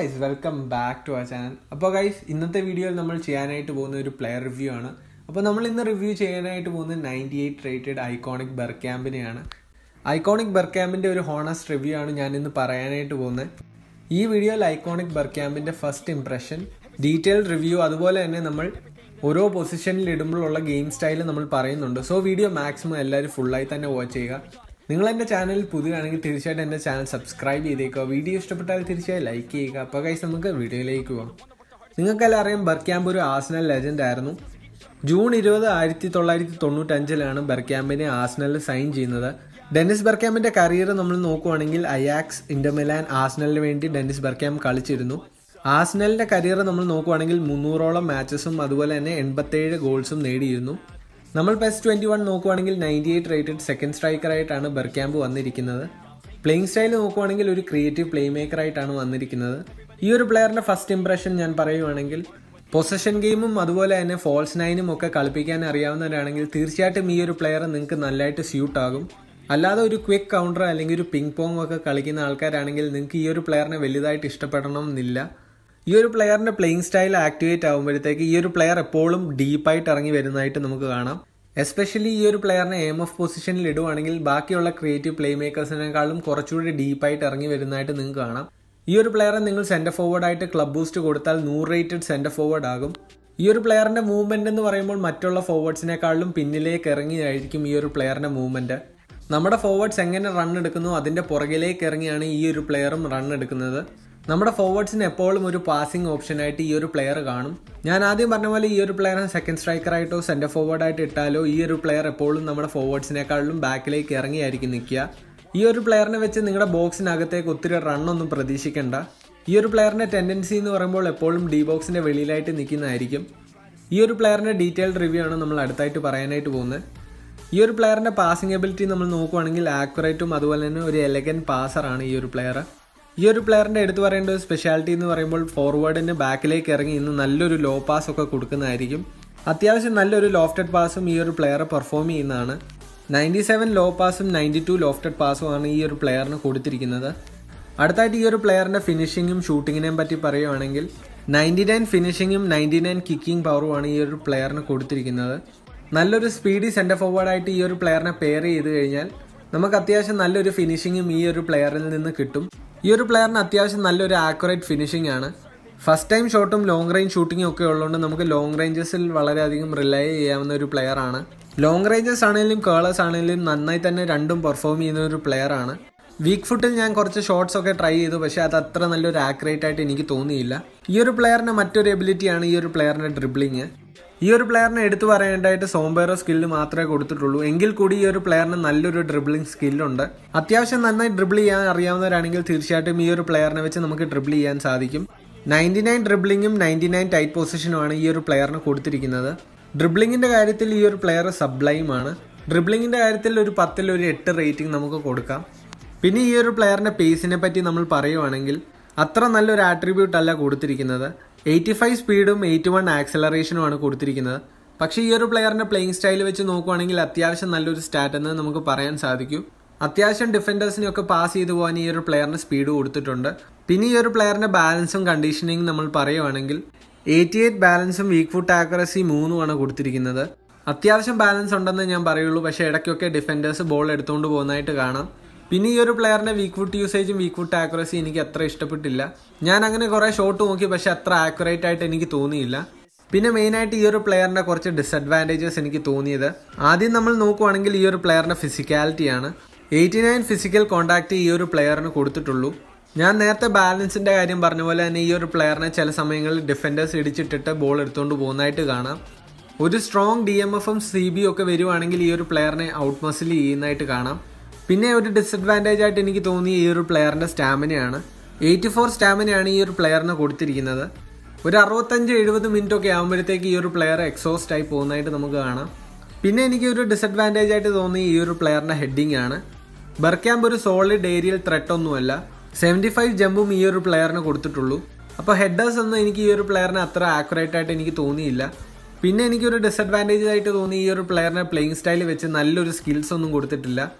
guys welcome back to our channel അപ്പോൾ guys ഇന്നത്തെ വീഡിയോയിൽ നമ്മൾ ചെയ്യാനായിട്ട് പോകുന്ന ഒരു പ്ലെയർ റിവ്യൂ ആണ് അപ്പോൾ നമ്മൾ ഇന്ന് റിവ്യൂ ചെയ്യാനായിട്ട് പോകുന്നത് നയൻറ്റി എയ്റ്റ് റേറ്റഡ് ഐക്കോണിക് ബെർക്യാമ്പിനെയാണ് ഐക്കോണിക് ബെർക്യാമ്പിൻ്റെ ഒരു ഹോണസ്റ്റ് റിവ്യൂ ആണ് ഞാൻ ഇന്ന് പറയാനായിട്ട് പോകുന്നത് ഈ വീഡിയോയിൽ ഐക്കോണിക് ബെർക്യാമ്പിൻ്റെ ഫസ്റ്റ് ഇംപ്രഷൻ ഡീറ്റെയിൽഡ് റിവ്യൂ അതുപോലെ തന്നെ നമ്മൾ ഓരോ പൊസിഷനിൽ ഇടുമ്പോഴുള്ള ഗെയിം സ്റ്റൈൽ നമ്മൾ പറയുന്നുണ്ട് സോ വീഡിയോ മാക്സിമം എല്ലാവരും ഫുള്ളായി തന്നെ വാച്ച് ചെയ്യുക നിങ്ങൾ എൻ്റെ ചാനലിൽ പുതിയതാണെങ്കിൽ തീർച്ചയായിട്ടും എൻ്റെ ചാനൽ സബ്സ്ക്രൈബ് ചെയ്തേക്കുക വീഡിയോ ഇഷ്ടപ്പെട്ടാൽ തീർച്ചയായും ലൈക്ക് ചെയ്യുക അപ്പോൾ കൈസ് നമുക്ക് വീഡിയോയിലേക്ക് പോകാം നിങ്ങൾക്കെല്ലാം അറിയാം ബർക്യാമ്പ് ഒരു ആസ്നൽ ലെജൻഡ് ആയിരുന്നു ജൂൺ ഇരുപത് ആയിരത്തി തൊള്ളായിരത്തി തൊണ്ണൂറ്റഞ്ചിലാണ് ബർക്യാമ്പിനെ ആസ്നലിൽ സൈൻ ചെയ്യുന്നത് ഡെന്നിസ് ബർക്യാമ്പിന്റെ കരിയർ നമ്മൾ നോക്കുവാണെങ്കിൽ അയാക്സ് ഇന്റർമിലാൻ ആസ്നലിന് വേണ്ടി ഡെന്നിസ് ബർക്യാം കളിച്ചിരുന്നു ആസ്നലിന്റെ കരിയർ നമ്മൾ നോക്കുവാണെങ്കിൽ മുന്നൂറോളം മാച്ചസും അതുപോലെ തന്നെ എൺപത്തേഴ് ഗോൾസും നേടിയിരുന്നു നമ്മൾ പെസ് ട്വന്റി വൺ നോക്കുവാണെങ്കിൽ നയൻറ്റി എയ്റ്റ് റേറ്റഡ് സെക്കൻഡ് സ്ട്രൈക്കറായിട്ടാണ് ബർക്യാമ്പ് വന്നിരിക്കുന്നത് പ്ലേയിങ് സ്റ്റൈൽ നോക്കുവാണെങ്കിൽ ഒരു ക്രിയേറ്റീവ് പ്ലേ മേക്കറായിട്ടാണ് വന്നിരിക്കുന്നത് ഈ ഒരു പ്ലെയറിന്റെ ഫസ്റ്റ് ഇംപ്രഷൻ ഞാൻ പറയുവാണെങ്കിൽ പൊസഷൻ ഗെയിമും അതുപോലെ തന്നെ ഫോൾസ് നൈനും ഒക്കെ കളിപ്പിക്കാൻ അറിയാവുന്നവരാണെങ്കിൽ തീർച്ചയായിട്ടും ഈ ഒരു പ്ലെയർ നിങ്ങൾക്ക് നല്ലതായിട്ട് സ്യൂട്ട് ആകും അല്ലാതെ ഒരു ക്വിക്ക് കൗണ്ടർ അല്ലെങ്കിൽ ഒരു പിങ് പോങ് ഒക്കെ കളിക്കുന്ന ആൾക്കാരാണെങ്കിൽ നിങ്ങൾക്ക് ഈ ഒരു പ്ലെയറിനെ വലുതായിട്ട് ഇഷ്ടപ്പെടണമെന്നില്ല ഈ ഒരു പ്ലെയറിന്റെ പ്ലേയിങ് സ്റ്റൈൽ ആക്ടിവേറ്റ് ആകുമ്പോഴത്തേക്ക് ഈ ഒരു പ്ലെയർ എപ്പോഴും ഡീപ്പായിട്ട് ഇറങ്ങി വരുന്നതായിട്ട് നമുക്ക് കാണാം എസ്പെഷ്യലി ഈ ഒരു പ്ലെയറിനെ എം എഫ് പൊസിഷനിൽ ഇടുവാണെങ്കിൽ ബാക്കിയുള്ള ക്രിയേറ്റീവ് പ്ലേ മേക്കേഴ്സിനേക്കാളും കുറച്ചുകൂടി ഡീപ്പായിട്ട് ഇറങ്ങി വരുന്നതായിട്ട് നിങ്ങൾക്ക് കാണാം ഈ ഒരു പ്ലെയറെ നിങ്ങൾ സെന്റർ ഫോർവേഡ് ആയിട്ട് ക്ലബ് ബൂസ്റ്റ് കൊടുത്താൽ നൂറ് റേറ്റഡ് സെന്റർ ഫോർവേഡ് ആകും ഈ ഒരു പ്ലെയറിന്റെ മൂവ്മെന്റ് എന്ന് പറയുമ്പോൾ മറ്റുള്ള ഫോർവേഡ്സിനേക്കാളും പിന്നിലേക്ക് ഇറങ്ങിയായിരിക്കും ഈ ഒരു പ്ലെയറിന്റെ മൂവ്മെന്റ് നമ്മുടെ ഫോർവേഡ്സ് എങ്ങനെ റൺ എടുക്കുന്നു അതിന്റെ പുറകിലേക്ക് ഇറങ്ങിയാണ് ഈ ഒരു പ്ലെയറും റൺ എടുക്കുന്നത് നമ്മുടെ ഫോർവേഡ്സിന് എപ്പോഴും ഒരു പാസിംഗ് ഓപ്ഷനായിട്ട് ഈ ഒരു പ്ലെയർ കാണും ഞാൻ ആദ്യം പറഞ്ഞ പോലെ ഈ ഒരു പ്ലെയറിനെ സെക്കൻഡ് സ്ട്രൈക്കറായിട്ടോ സെന്റർ ഫോർവേഡായിട്ട് ഇട്ടാലോ ഈ ഒരു പ്ലെയർ എപ്പോഴും നമ്മുടെ ഫോർവേഡ്സിനേക്കാളും ബാക്കിലേക്ക് ഇറങ്ങിയായിരിക്കും നിൽക്കുക ഈ ഒരു പ്ലെയറിനെ വെച്ച് നിങ്ങളുടെ ബോക്സിനകത്തേക്ക് ഒത്തിരി റണ്ണൊന്നും പ്രതീക്ഷിക്കേണ്ട ഈ ഒരു പ്ലെയറിന്റെ ടെൻഡൻസി എന്ന് പറയുമ്പോൾ എപ്പോഴും ഡി ബോക്സിന്റെ വെളിയിലായിട്ട് നിൽക്കുന്നതായിരിക്കും ഈ ഒരു പ്ലെയറിന്റെ ഡീറ്റെയിൽഡ് റിവ്യൂ ആണ് നമ്മൾ അടുത്തായിട്ട് പറയാനായിട്ട് പോകുന്നത് ഈ ഒരു പ്ലെയറിന്റെ പാസിംഗ് എബിലിറ്റി നമ്മൾ നോക്കുവാണെങ്കിൽ ആക്യുറേറ്റും അതുപോലെ തന്നെ ഒരു എലഗൻ പാസറാണ് ഈ ഒരു പ്ലെയർ ഈ ഒരു പ്ലെയറിന്റെ എടുത്തു പറയേണ്ട ഒരു സ്പെഷ്യാലിറ്റി എന്ന് പറയുമ്പോൾ ഫോർവേഡിന് ബാക്കിലേക്ക് ഇറങ്ങി ഇന്ന് നല്ലൊരു ലോ പാസ് ഒക്കെ കൊടുക്കുന്നതായിരിക്കും അത്യാവശ്യം നല്ലൊരു ലോഫ്റ്റഡ് പാസും ഈ ഒരു പ്ലെയർ പെർഫോം ചെയ്യുന്നതാണ് നയൻറ്റി സെവൻ ലോ പാസും നയൻറ്റി ടു ലോഫ്റ്റഡ് പാസും ആണ് ഈ ഒരു പ്ലെയറിന് കൊടുത്തിരിക്കുന്നത് അടുത്തായിട്ട് ഈ ഒരു പ്ലെയറിന്റെ ഫിനിഷിങ്ങും ഷൂട്ടിങ്ങിനെയും പറ്റി പറയുവാണെങ്കിൽ നയൻറ്റി നയൻ ഫിനിഷിങ്ങും നയൻറ്റി നയൻ കിക്കിംഗ് പവറുമാണ് ഈ ഒരു പ്ലെയറിന് കൊടുത്തിരിക്കുന്നത് നല്ലൊരു സ്പീഡി സെന്റർ ഫോർവേഡ് ആയിട്ട് ഈ ഒരു പ്ലെയറിനെ പെയർ ചെയ്ത് കഴിഞ്ഞാൽ നമുക്ക് അത്യാവശ്യം നല്ലൊരു ഫിനിഷിങ്ങും ഈ ഒരു പ്ലെയറിൽ നിന്ന് കിട്ടും ഈ ഒരു പ്ലെയറിന് അത്യാവശ്യം നല്ലൊരു ആക്യുറേറ്റ് ഫിനിഷിംഗ് ആണ് ഫസ്റ്റ് ടൈം ഷോട്ടും ലോങ് റേഞ്ച് ഷൂട്ടിങ്ങും ഒക്കെ ഉള്ളതുകൊണ്ട് നമുക്ക് ലോങ് റേഞ്ചസിൽ വളരെയധികം റിലൈ ചെയ്യാവുന്ന ഒരു പ്ലെയർ ആണ് ലോങ് റേഞ്ചസ് ആണെങ്കിലും കേളേഴ്സ് ആണെങ്കിലും നന്നായി തന്നെ രണ്ടും പെർഫോം ചെയ്യുന്ന ഒരു പ്ലെയർ ആണ് വീക്ക് ഫുട്ടിൽ ഞാൻ കുറച്ച് ഷോട്ട്സ് ഒക്കെ ട്രൈ ചെയ്തു പക്ഷേ അത് അത്ര നല്ലൊരു ആക്യുറേറ്റ് ആയിട്ട് എനിക്ക് തോന്നിയില്ല ഈ ഒരു പ്ലെയറിന്റെ മറ്റൊരു എബിലിറ്റിയാണ് ഈ ഒരു പ്ലെയറിന്റെ ഡ്രിബ്ലിങ് ഈ ഒരു പ്ലെയറിനെ എടുത്തു പറയേണ്ടതായിട്ട് സോംബേറോ സ്കില്ല് മാത്രമേ കൊടുത്തിട്ടുള്ളൂ എങ്കിൽ കൂടി ഈ ഒരു പ്ലെയറിന് നല്ലൊരു ഡ്രിബ്ലിംഗ് സ്കില്ലുണ്ട് അത്യാവശ്യം നന്നായി ഡ്രിബിൾ ചെയ്യാൻ അറിയാവുന്നവരാണെങ്കിൽ തീർച്ചയായിട്ടും ഈ ഒരു പ്ലെയറിനെ വെച്ച് നമുക്ക് ഡ്രിബിൾ ചെയ്യാൻ സാധിക്കും നയൻറ്റി നയൻ ഡ്രിബ്ലിങ്ങും നയൻറ്റി നയൻ ടൈറ്റ് പൊസിഷനുമാണ് ഈ ഒരു പ്ലെയറിന് കൊടുത്തിരിക്കുന്നത് ഡ്രിബ്ലിങ്ങിന്റെ കാര്യത്തിൽ ഈ ഒരു പ്ലെയർ സബ്ലൈം ആണ് ഡ്രിബ്ലിങ്ങിന്റെ കാര്യത്തിൽ ഒരു പത്തിൽ ഒരു എട്ട് റേറ്റിംഗ് നമുക്ക് കൊടുക്കാം പിന്നെ ഈ ഒരു പ്ലെയറിന്റെ പേസിനെ പറ്റി നമ്മൾ പറയുവാണെങ്കിൽ അത്ര നല്ലൊരു ആട്രിബ്യൂട്ട് അല്ല കൊടുത്തിരിക്കുന്നത് എയ്റ്റി ഫൈവ് സ്പീഡും എയ്റ്റി വൺ ആക്സലറേഷനുമാണ് കൊടുത്തിരിക്കുന്നത് പക്ഷേ ഈ ഒരു പ്ലെയറിന്റെ പ്ലേയിങ് സ്റ്റൈൽ വെച്ച് നോക്കുവാണെങ്കിൽ അത്യാവശ്യം നല്ലൊരു സ്റ്റാറ്റ് എന്ന് നമുക്ക് പറയാൻ സാധിക്കും അത്യാവശ്യം ഡിഫൻഡേഴ്സിനെയൊക്കെ പാസ് ചെയ്തു പോകാൻ ഈ ഒരു പ്ലെയറിന് സ്പീഡ് കൊടുത്തിട്ടുണ്ട് പിന്നെ ഈ ഒരു പ്ലെയറിന്റെ ബാലൻസും കണ്ടീഷനിങ് നമ്മൾ പറയുവാണെങ്കിൽ എയ്റ്റി എയ്റ്റ് ബാലൻസും വീക്ക് ഫുട്ട് ആക്യുറസി മൂന്നുമാണ് കൊടുത്തിരിക്കുന്നത് അത്യാവശ്യം ബാലൻസ് ഉണ്ടെന്ന് ഞാൻ പറയുള്ളൂ പക്ഷേ ഇടയ്ക്കൊക്കെ ഡിഫൻഡേഴ്സ് ബോൾ എടുത്തുകൊണ്ട് പോകുന്നതായിട്ട് കാണാം പിന്നെ ഈ ഒരു പ്ലെയറിന്റെ വീക്ക് ഫുട്ട് യൂസേജും വീക്ക് ഫുട്ട് ആക്യുറസി എനിക്ക് അത്ര ഇഷ്ടപ്പെട്ടില്ല ഞാൻ അങ്ങനെ കുറെ ഷോട്ട് നോക്കി പക്ഷെ അത്ര ആക്യുറേറ്റ് ആയിട്ട് എനിക്ക് തോന്നിയില്ല പിന്നെ മെയിനായിട്ട് ഈ ഒരു പ്ലെയറിന്റെ കുറച്ച് ഡിസഡ്വാൻറ്റേജസ് എനിക്ക് തോന്നിയത് ആദ്യം നമ്മൾ നോക്കുവാണെങ്കിൽ ഈ ഒരു പ്ലെയറിന്റെ ഫിസിക്കാലിറ്റിയാണ് എയ്റ്റി നയൻ ഫിസിക്കൽ കോണ്ടാക്ട് ഈ ഒരു പ്ലെയറിന് കൊടുത്തിട്ടുള്ളൂ ഞാൻ നേരത്തെ ബാലൻസിന്റെ കാര്യം പറഞ്ഞ പോലെ തന്നെ ഈ ഒരു പ്ലെയറിനെ ചില സമയങ്ങളിൽ ഡിഫൻഡേഴ്സ് ഇടിച്ചിട്ടിട്ട് ബോൾ എടുത്തുകൊണ്ട് പോകുന്നതായിട്ട് കാണാം ഒരു സ്ട്രോങ് ഡി എം എഫും സി ബി ഒക്കെ വരുവാണെങ്കിൽ ഈ ഒരു പ്ലെയറിനെ ഔട്ട് മസിൽ ചെയ്യുന്നതായിട്ട് കാണാം പിന്നെ ഒരു ഡിസഡ്വാൻറ്റേജ് ആയിട്ട് എനിക്ക് തോന്നിയ ഈ ഒരു പ്ലെയറിന്റെ സ്റ്റാമിനയാണ് എയ്റ്റി ഫോർ സ്റ്റാമിനയാണ് ഈ ഒരു പ്ലെയറിന് കൊടുത്തിരിക്കുന്നത് ഒരു അറുപത്തഞ്ച് എഴുപത് മിനിറ്റ് ഒക്കെ ആകുമ്പോഴത്തേക്ക് ഈ ഒരു പ്ലെയർ എക്സോസ്റ്റ് ആയി പോകുന്നതായിട്ട് നമുക്ക് കാണാം പിന്നെ എനിക്ക് ഒരു ഡിസഡ്വാൻറ്റേജ് ആയിട്ട് തോന്നിയ ഈ ഒരു പ്ലെയറിന്റെ ഹെഡിങ് ആണ് ബർക്യാമ്പ് ഒരു സോളിഡ് ഏരിയൽ ത്രെട്ട് ഒന്നുമല്ല സെവൻറ്റി ഫൈവ് ജമ്പും ഈ ഒരു പ്ലെയറിന് കൊടുത്തിട്ടുള്ളൂ അപ്പോൾ ഹെഡേഴ്സ് ഒന്നും എനിക്ക് ഈ ഒരു പ്ലെയറിനെ അത്ര ആക്യുറേറ്റ് ആയിട്ട് എനിക്ക് തോന്നിയില്ല പിന്നെ എനിക്കൊരു ഡിസഡ്വാൻറ്റേജ് ആയിട്ട് തോന്നി ഈ ഒരു പ്ലെയറിനെ പ്ലേയിങ് സ്റ്റൈൽ വെച്ച് നല്ലൊരു സ്കിൽസ് ഒന്നും കൊടുത്തിട്ടില്ല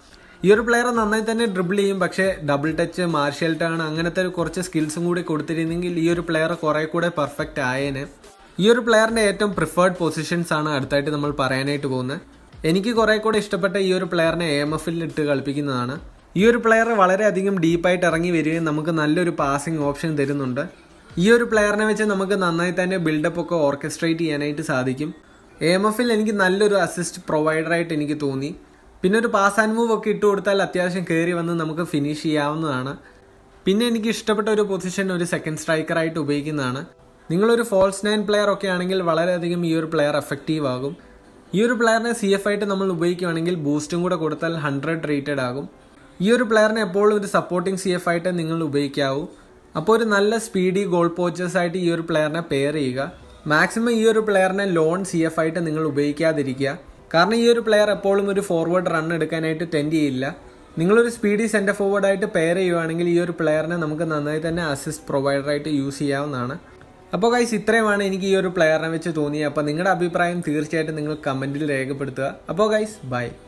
ഈ ഒരു പ്ലെയർ നന്നായി തന്നെ ഡ്രിബിൾ ചെയ്യും പക്ഷേ ഡബിൾ ടച്ച് മാർഷ്യൽ ടേൺ അങ്ങനത്തെ കുറച്ച് സ്കിൽസും കൂടി കൊടുത്തിരുന്നെങ്കിൽ ഈ ഒരു പ്ലെയർ കുറെ കൂടെ പെർഫെക്റ്റ് ആയേനെ ഈ ഒരു പ്ലെയറിന്റെ ഏറ്റവും പ്രിഫേർഡ് പൊസിഷൻസ് ആണ് അടുത്തായിട്ട് നമ്മൾ പറയാനായിട്ട് പോകുന്നത് എനിക്ക് കുറെ കൂടെ ഇഷ്ടപ്പെട്ട ഈ ഒരു പ്ലെയറിനെ എം എഫിൽ ഇട്ട് കളിപ്പിക്കുന്നതാണ് ഈ ഒരു പ്ലെയർ വളരെയധികം ഡീപ്പായിട്ട് ഇറങ്ങി വരികയും നമുക്ക് നല്ലൊരു പാസിംഗ് ഓപ്ഷൻ തരുന്നുണ്ട് ഈ ഒരു പ്ലെയറിനെ വെച്ച് നമുക്ക് നന്നായി തന്നെ ബിൽഡപ്പ് ഒക്കെ ഓർക്കസ്ട്രേറ്റ് ചെയ്യാനായിട്ട് സാധിക്കും എം എഫിൽ എനിക്ക് നല്ലൊരു അസിസ്റ്റ് പ്രൊവൈഡറായിട്ട് എനിക്ക് തോന്നി പിന്നെ ഒരു പാസ് ആൻഡ് മൂവ് ഒക്കെ ഇട്ട് കൊടുത്താൽ അത്യാവശ്യം കയറി വന്ന് നമുക്ക് ഫിനിഷ് ചെയ്യാവുന്നതാണ് പിന്നെ എനിക്ക് ഇഷ്ടപ്പെട്ട ഒരു പൊസിഷൻ ഒരു സെക്കൻഡ് സ്ട്രൈക്കറായിട്ട് ഉപയോഗിക്കുന്നതാണ് നിങ്ങളൊരു ഫോൾസ് നയൻ പ്ലെയർ ഒക്കെ ആണെങ്കിൽ വളരെയധികം ഈ ഒരു പ്ലെയർ എഫക്റ്റീവ് ആകും ഈ ഒരു പ്ലെയറിനെ സി എഫ് ആയിട്ട് നമ്മൾ ഉപയോഗിക്കുകയാണെങ്കിൽ ബൂസ്റ്റും കൂടെ കൊടുത്താൽ ഹൺഡ്രഡ് റേറ്റഡ് ആകും ഈ ഒരു പ്ലെയറിനെ എപ്പോഴും ഒരു സപ്പോർട്ടിംഗ് സി എഫ് ആയിട്ട് നിങ്ങൾ ഉപയോഗിക്കാവൂ അപ്പോൾ ഒരു നല്ല സ്പീഡി ഗോൾ പോച്ചേഴ്സ് ആയിട്ട് ഈ ഒരു പ്ലെയറിനെ പെയർ ചെയ്യുക മാക്സിമം ഈ ഒരു പ്ലെയറിനെ ലോൺ സി എഫ് ആയിട്ട് നിങ്ങൾ ഉപയോഗിക്കാതിരിക്കുക കാരണം ഈ ഒരു പ്ലെയർ എപ്പോഴും ഒരു ഫോർവേഡ് റൺ എടുക്കാനായിട്ട് ടെൻഡ് ചെയ്യില്ല നിങ്ങളൊരു സ്പീഡി സെൻറ്റർ ഫോർവേഡ് ആയിട്ട് പെയർ ചെയ്യുവാണെങ്കിൽ ഈ ഒരു പ്ലെയറിനെ നമുക്ക് നന്നായി തന്നെ അസിസ്റ്റ് പ്രൊവൈഡറായിട്ട് യൂസ് ചെയ്യാവുന്നതാണ് അപ്പോൾ ഗൈസ് ഇത്രയുമാണ് എനിക്ക് ഈ ഒരു പ്ലെയറിനെ വെച്ച് തോന്നിയത് അപ്പോൾ നിങ്ങളുടെ അഭിപ്രായം തീർച്ചയായിട്ടും നിങ്ങൾ കമൻറ്റിൽ രേഖപ്പെടുത്തുക അപ്പോൾ ഗൈസ് ബൈ